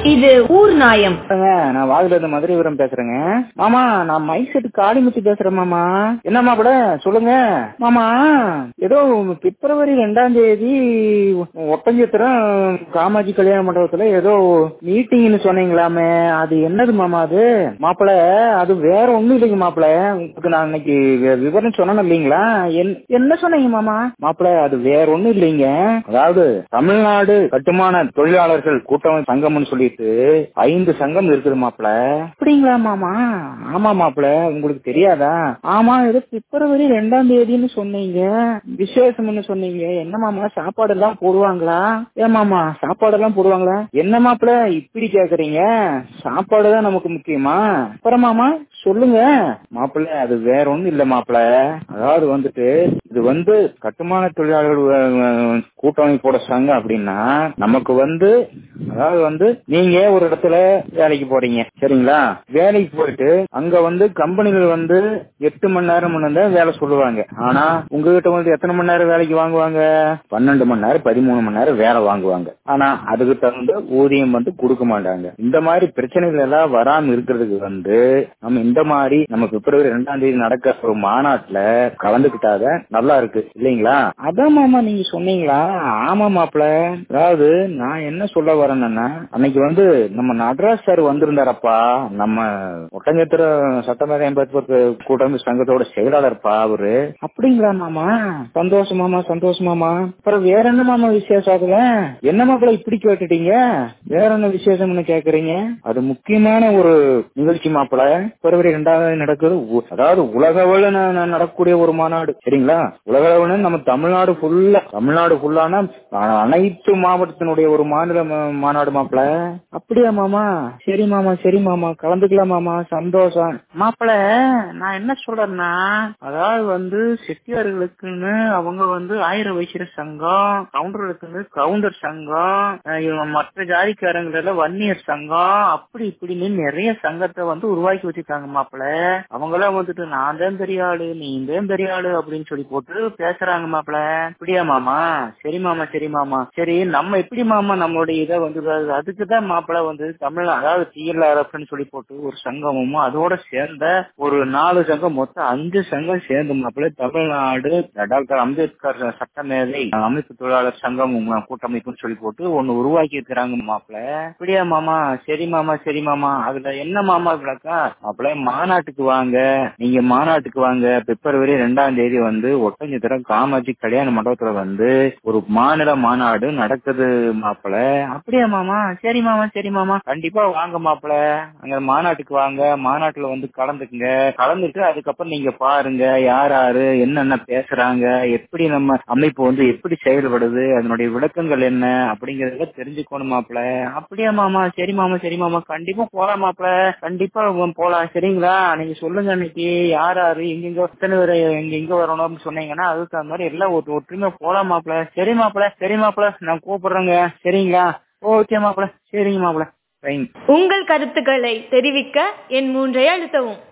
இது ஊர் நாயம் ஏங்க, நான் வாகுல இருந்து மதுரைபுரம் பேசுறேங்க மாமா நான் மைசெட் காளிமுத்து பேசுறேன் மாமா என்ன மாப்பிள சொல்லுங்க மாமா ஏதோ பிப்ரவரி ரெண்டாம் தேதி ஒட்டஞ்சத்திரம் காமாஜி கல்யாண மண்டபத்துல ஏதோ மீட்டிங்னு சொன்னீங்களாமே அது என்னது மாமா அது மாப்பிள அது வேற ஒண்ணும் இல்லைங்க மாப்பிள உங்களுக்கு நான் இன்னைக்கு வி- விவரம் சொன்னேன் இல்லைங்களா என்- என்ன சொன்னீங்க மாமா மாப்பிள அது வேற ஒண்ணும் இல்லைங்க அதாவது தமிழ்நாடு கட்டுமான தொழிலாளர்கள் கூட்டமைப்பு சங்கம்னு சொல்லிட்டு ஐந்து சங்கம் இருக்குது மாப்பிள அப்படிங்களா மாமா ஆமா மாப்பிள உங்களுக்கு தெரியாதா ஆமா ஏதோ பிப்ரவரி ரெண்டாம் தேதின்னு சொன்னீங்க விசேஷம்னு சொன்னீங்க என்ன மாமா சாப்பாடு எல்லாம் போடுவாங்களா ஏன் மாமா சாப்பாடு எல்லாம் போடுவாங்களா என்ன மாப்பிள இப்படி கேக்குறீங்க சாப்பாடு தான் நமக்கு முக்கியமா அப்புறம் மாமா சொல்லுங்க மாப்பிள்ள அது வேற ஒண்ணும் இல்ல மாப்பிள்ள அதாவது வந்துட்டு இது வந்து கட்டுமான தொழிலாளர்கள் அஹ், கூட்டமைப்போட சங்கம் அப்படின்னா நமக்கு வந்து அதாவது வந்து நீங்க ஒரு இடத்துல வேலைக்கு போறீங்க சரிங்களா வேலைக்கு போயிட்டு அங்க வந்து கம்பெனிகள் வந்து எட்டு மணி நேரம் தான் வேலை சொல்லுவாங்க ஆனா உங்ககிட்ட வந்து எத்தனை மணி நேரம் வேலைக்கு வாங்குவாங்க பன்னெண்டு மணி நேரம் பதிமூணு மணி நேரம் வேலை வாங்குவாங்க ஆனா அதுக்கு தகுந்த ஊதியம் வந்து கொடுக்க மாட்டாங்க இந்த மாதிரி பிரச்சனைகள் எல்லாம் வராம இருக்கிறதுக்கு வந்து நம்ம இந்த மாதிரி நம்ம பிப்ரவரி ரெண்டாம் தேதி நடக்க ஒரு மாநாட்டுல கலந்துக்கிட்டாத நல்லா இருக்கு இல்லைங்களா அதான் மாமா நீங்க சொன்னீங்களா ஆமா மாப்பிள அதாவது நான் என்ன சொல்ல வரேன்னா அன்னைக்கு வந்து நம்ம நடராஜ் சார் வந்திருந்தாரப்பா நம்ம ஒட்டஞ்சத்திர சட்டமேதை எண்பத்தி கூட்டமைப்பு சங்கத்தோட செயலாளர்ப்பா அவரு அப்படிங்களா மாமா சந்தோஷம் மாமா சந்தோஷம் மாமா அப்புறம் வேற என்ன மாமா விசேஷம் அதுல என்ன மாப்பிள இப்படி கேட்டுட்டீங்க வேற என்ன விசேஷம்னு கேக்குறீங்க அது முக்கியமான ஒரு நிகழ்ச்சி மாப்பிள பிப்ரவரி ரெண்டாவது நடக்குது உ- அதாவது உலக அளவுல ந- ந- நடக்கக்கூடிய ஒரு மாநாடு சரிங்களா உலக அளவுல நம்ம தமிழ்நாடு ஃபுல்லா தமிழ்நாடு ஃபுல்லானா அனைத்து மாவட்டத்தினுடைய ஒரு மாநில ம- மாநாடு மாப்பிள அப்படியா மாமா சரி மாமா சரி மாமா கலந்துக்கலாம் மாமா சந்தோஷம் மாப்பிள நான் என்ன சொல்றேன்னா அதாவது வந்து செட்டியார்களுக்குன்னு அவங்க வந்து ஆயிரம் வைக்கிற சங்கம் கவுண்டர்களுக்குன்னு கவுண்டர் சங்கம் அஹ் இவங்க மற்ற ஜாதிக்காரங்கள வன்னியர் சங்கம் அப்படி இப்படின்னு நிறைய சங்கத்தை வந்து உருவாக்கி வச்சிருக்காங்க மாப்பிள அவங்களாம் வந்துட்டு நான் தான் பெரிய ஆளு நீ தான் பெரிய ஆளு அப்படின்னு சொல்லி போட்டு பேசுறாங்க மாப்பிள அப்படியா மாமா சரி மாமா சரி மாமா சரி நம்ம எப்படி மாமா நம்மளுடைய இதை வந்து அதுக்கு தான் மாப்பிள வந்து தமிழ் அதாவது டிஎல்ஆர்எஃப்னு சொல்லி போட்டு ஒரு சங்கமும் அதோட சேர்ந்த ஒரு நாலு சங்கம் மொத்தம் அஞ்சு சங்கம் சேர்ந்து மாப்பிள தமிழ்நாடு டாக்டர் அம்பேத்கர் சட்டமேதை அமைப்பு தொழிலாளர் சங்கம் கூட்டமைப்புன்னு சொல்லி போட்டு ஒன்னு உருவாக்கி இருக்கிறாங்க மாப்பிள அப்படியா மாமா சரி மாமா சரி மாமா அதுல என்ன மாமா விளக்கா மாப்பிள மாநாட்டுக்கு வாங்க நீங்க மாநாட்டுக்கு வாங்க பிப்ரவரி ரெண்டாம் தேதி வந்து ஒட்டஞ்சத்திரம் காமாட்சி கல்யாண மண்டபத்துல வந்து ஒரு மாநில மாநாடு நடக்குது மாப்பிள அப்படியா மாமா சரி மாமா சரி மாமா கண்டிப்பா வாங்க மாப்பிள அங்க மாநாட்டுக்கு வாங்க மாநாட்டுல வந்து கலந்துக்குங்க கலந்துட்டு அதுக்கப்புறம் நீங்க பாருங்க யார் யாரு என்னென்ன பேசுறாங்க எப்படி நம்ம அமைப்பு வந்து எப்படி செயல்படுது அதனுடைய விளக்கங்கள் என்ன அப்படிங்கறத தெரிஞ்சுக்கணும் மாப்பிள அப்படியா மாமா சரி மாமா சரி மாமா கண்டிப்பா போலாம் மாப்பிள கண்டிப்பா போலாம் சரிங்களா நீங்க சொல்லுங்க அன்னைக்கு யார் யாரு எங்கெங்க எத்தனை பேர் எங்க எங்க வரணும்னு சொன்னீங்கன்னா அதுக்கு தகுந்த மாதிரி எல்லாம் ஒரு ஒற்றுமை போலாம் மாப்பிள சரி மாப்பிள சரி மாப்பிள நான் கூப்பிடுறேங்க சரிங்களா ஓகே மாப்பிள சரிங்க மாப்பிள ஃபைன் உங்கள் கருத்துக்களை தெரிவிக்க என் மூன்றை அழுத்தவும்